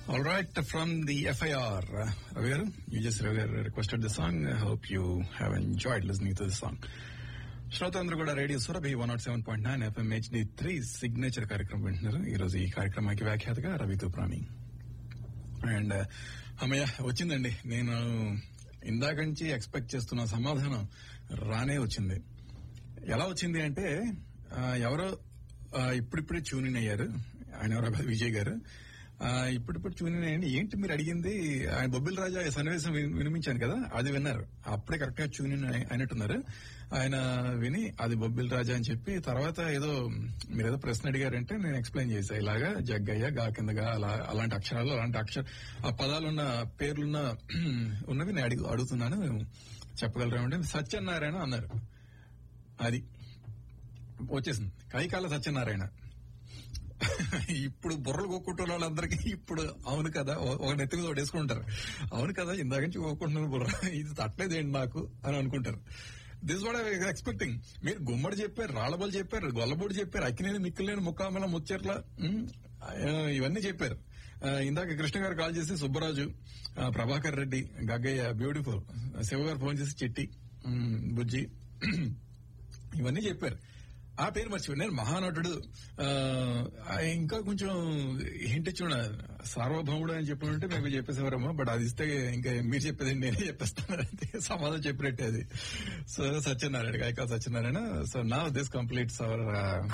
All right, from the FIR, uh, Ravi garu, you just Ravi garu requested the song. I hope you have enjoyed listening to the song. శ్రోతందరూ కూడా radio Surabhi one nought seven point nine FM HD three signature కార్యక్రమం వింటున్నారు ఈ రోజు ఈ కార్యక్రమానికి వ్యాఖ్యాతగా Ravi తుప్రాణి and అమ్మయ్య వచ్చిందండి నేను ఇందాక నుంచి ఎక్స్పెక్ట్ చేస్తున్న సమాధానం రానే వచ్చింది ఎలా వచ్చింది అంటే ఆ, ఎవరో ఆ, ఇప్పుడిప్పుడే ట్యూనిన్ అయ్యారు ఆయన ఎవరో కాదు, విజయ్ గారు ఆ, ఇప్పుడిప్పుడు ట్యూనిన్ అయ్యండి ఏంటి మీరు అడిగింది ఆయన బొబ్బిల్ రాజా ఈ సన్నివేశం విని- వినిపించాను కదా అది విన్నారు అప్పుడే కరెక్ట్ గా ట్యూనిన్ అయి- అయినట్టున్నారు ఆయన విని అది బొబ్బిల్ రాజా అని చెప్పి తర్వాత ఏదో మీరు ఏదో ప్రశ్న అడిగారంటే నేను ఎక్స్ప్లెయిన్ చేశా ఇలాగా జగ్గయ్య గా కిందగా అలా అలాంటి అక్షరాలు అలాంటి అక్షర ఆ పదాలున్న పేర్లున్న ఉన్నవి నేను అడిగి అడుగుతున్నాను చెప్పగలరా అంటే సత్యనారాయణ అన్నారు అది వచ్చేసింది కైకాల సత్యనారాయణ ఇప్పుడు బుర్రలు కొట్టుకుంటున్న వాళ్ళందరికీ ఇప్పుడు అవును కదా ఓ- ఒక నెత్తి మీద ఒకటి వేసుకుంటారు అవును కదా ఇందాక నుంచి కొట్టుకుంటున్నాను బుర్ర ఇది తట్టలేదేంటి నాకు అని అనుకుంటారు దిస్ వాట్ ఐ ఎక్స్పెక్టింగ్ మీరు గుమ్మడి చెప్పారు రాళ్ళబోలు చెప్పారు గొల్లబోడు చెప్పారు అక్కినేని మిక్కిలేని ముక్కామల ముచ్చట్ల ఉమ్, ఆ, ఇవన్నీ చెప్పారు ఆ, ఇందాక కృష్ణ గారు కాల్ చేసి సుబ్బరాజు ఆ, ప్రభాకర్ రెడ్డి గగ్గయ్య బ్యూటిఫుల్ శివ గారు ఫోన్ చేసి చిట్టి ఉమ్, బుజ్జి ఇవన్నీ చెప్పారు ఆ పేరు మర్చిపోయి నేను మహానటుడు ఆ, ఆ, ఇంకా కొంచెం హింట్ చూడ సార్వభౌముడు అని చెప్పినట్టే మేము చెప్పేసేవారమ్మా బట్ అది ఇస్తే ఇంకా మీరు చెప్పేది నేనే చెప్పేస్తాను అంతే సమాధానం చెప్పినట్టే అది సో సత్యనారాయణ గాయక సత్యనారాయణ సో నా this completes our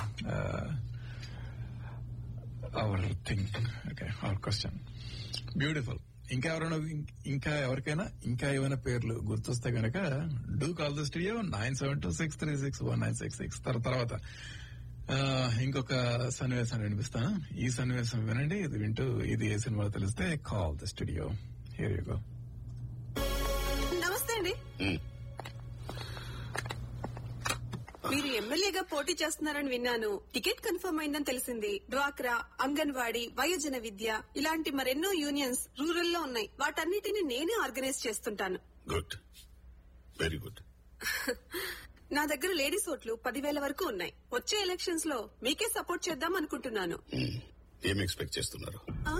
our thing okay our question beautiful ఇంకా ఎవరైనా ఇం- ఇంకా ఎవరికైనా ఇంకా ఏమైనా పేర్లు గుర్తొస్తే గనక do call the studio nine seven two six three six one nine six six తర్వాత ఆ, ఇంకొక సన్నివేశం వినిపిస్తాను ఈ సన్నివేశం వినండి ఇది వింటూ ఇది ఏ సినిమాలో తెలిస్తే call the studio here you go నమస్తే అండి మీరు ఎమ్మెల్యేగా పోటీ చేస్తున్నారని విన్నాను టికెట్ కన్ఫర్మ్ అయిందని తెలిసింది డ్వాక్రా అంగన్వాడీ వయోజన విద్య ఇలాంటి మరెన్నో యూనియన్స్ రూరల్ లో ఉన్నాయి వాటన్నిటిని నేనే ఆర్గనైజ్ చేస్తుంటాను గుడ్ వెరీ గుడ్ నా దగ్గర లేడీస్ ఓట్లు పదివేల వరకు ఉన్నాయి వచ్చే ఎలక్షన్స్ లో మీకే సపోర్ట్ చేద్దాం అనుకుంటున్నాను ఏం ఎక్స్పెక్ట్ చేస్తున్నారు ఆ?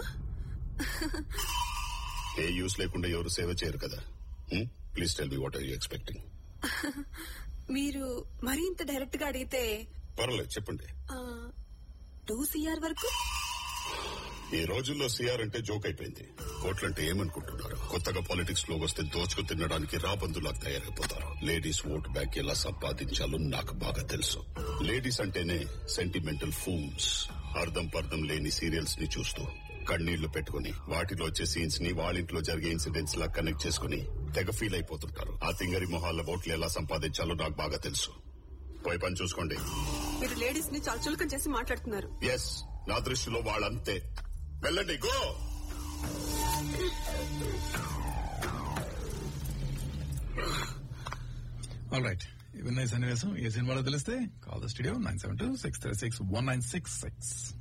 ఏ యూస్ లేకుండా ఎవరు సేవ చేయరు కదా please tell me what are you expecting మీరు మరీ ఇంత డైరెక్ట్ గా అడిగితే పర్వాలేదు చెప్పండి టూ సిఆర్ వరకు ఈ రోజుల్లో సిఆర్ అంటే జోక్ అయిపోయింది కోట్లంటే ఏమనుకుంటున్నారు కొత్తగా పాలిటిక్స్ లో వస్తే దోచుకు తినడానికి రాబందులా తయారైపోతారు లేడీస్ ఓట్ బ్యాంక్ ఎలా సంపాదించాలో నాకు బాగా తెలుసు లేడీస్ అంటేనే సెంటిమెంటల్ ఫూల్స్ అర్థం పర్థం లేని సీరియల్స్ ని చూస్తూ కన్నీళ్లు పెట్టుకుని వాటిలో వచ్చే సీన్స్ ని వాళ్ళింట్లో జరిగే ఇన్సిడెంట్స్ లా కనెక్ట్ చేసుకుని తెగ ఫీల్ అయిపోతుంటారు ఆ తింగరి మొహాల ఓట్లు ఎలా సంపాదించాలో నాకు బాగా తెలుసు పోయి పని చూసుకోండి మీరు లేడీస్ ని చాలా చులకం చేసి మాట్లాడుతున్నారు ఎస్ నా దృష్టిలో వాళ్ళంతే వెళ్ళండి గో ఆల్ రైట్ విన్న ఈ సన్నివేశం ఏ సినిమాలో తెలిస్తే call the studio nine seven two six three six one nine six six